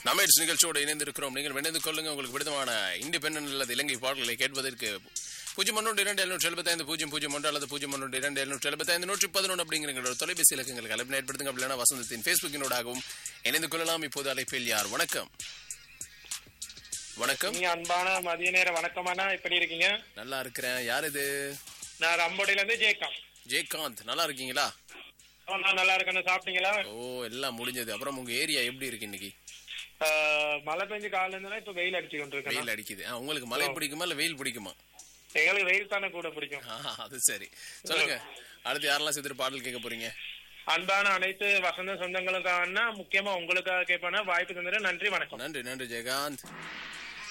நம்மேட்ஸ் நிகழ்ச்சியோடு இணைந்திருக்கிறோம் நீங்கள் இணைந்து கொள்ளுங்க உங்களுக்கு விடுதமான இண்டிபெண்டன்ட் அல்லது இலங்கை பாடல்களை கேட்பதற்கு பூஜ்ஜியம் ஒன்று இரண்டு எழுநூற்றி எழுபத்தைந்து பூஜ்ஜியம் பூஜ்ஜியம் ஒன்று அல்லது பூஜ்ஜியம் ஒன்று இரண்டு எழுநூற்றி எழுபத்தைந்து நூற்றி பதினொன்று அப்படிங்கிற எங்களோட தொலைபேசி இலக்கங்களுக்கு அழைப்பு ஏற்படுத்துங்க அப்படின்னா வசந்தத்தின் ஃபேஸ்புக்கினோடாகவும் இணைந்து கொள்ளலாம் இப்போது அழைப்பில் யார் வணக்கம் வணக்கம் நீங்க அன்பான மதிய நேர வணக்கமாண்ணா எப்படி இருக்கீங்க நல்லா இருக்கிறேன் யார் இது நான் ரம்போடியில இருந்து ஜெயகாந்த் ஜெயகாந்த் நல்லா இருக்கீங்களா ஆ, நான் நல்லா இருக்கேன் சாப்பிட்டீங்களா ஓ எல்லாம் முடிஞ்சது அப்புறம் உங்க ஏரியா எப்படி இருக்கு இன்னைக்கு ஆ, மழை பெஞ்சு காலையில இருந்தா இப்ப வெயில் அடிச்சு கொண்டிருக்கேன் வெயில் அடிக்குது ஆ, உங்களுக்கு மழை பிடிக்குமா இல்ல வெயில் பிடிக்குமா எங்களுக்கு வெயில் தானே கூட பிடிக்கும் ஆ, அது சரி சொல்லுங்க அடுத்து யாரெல்லாம் சேர்த்துட்டு பாடல் கேட்க போறீங்க அன்பான அனைத்து வசந்த சொந்தங்களுக்கான முக்கியமா உங்களுக்காக கேட்பான வாய்ப்பு தந்துட்டு நன்றி வணக்கம் நன்றி நன்றி ஜெயகாந்த்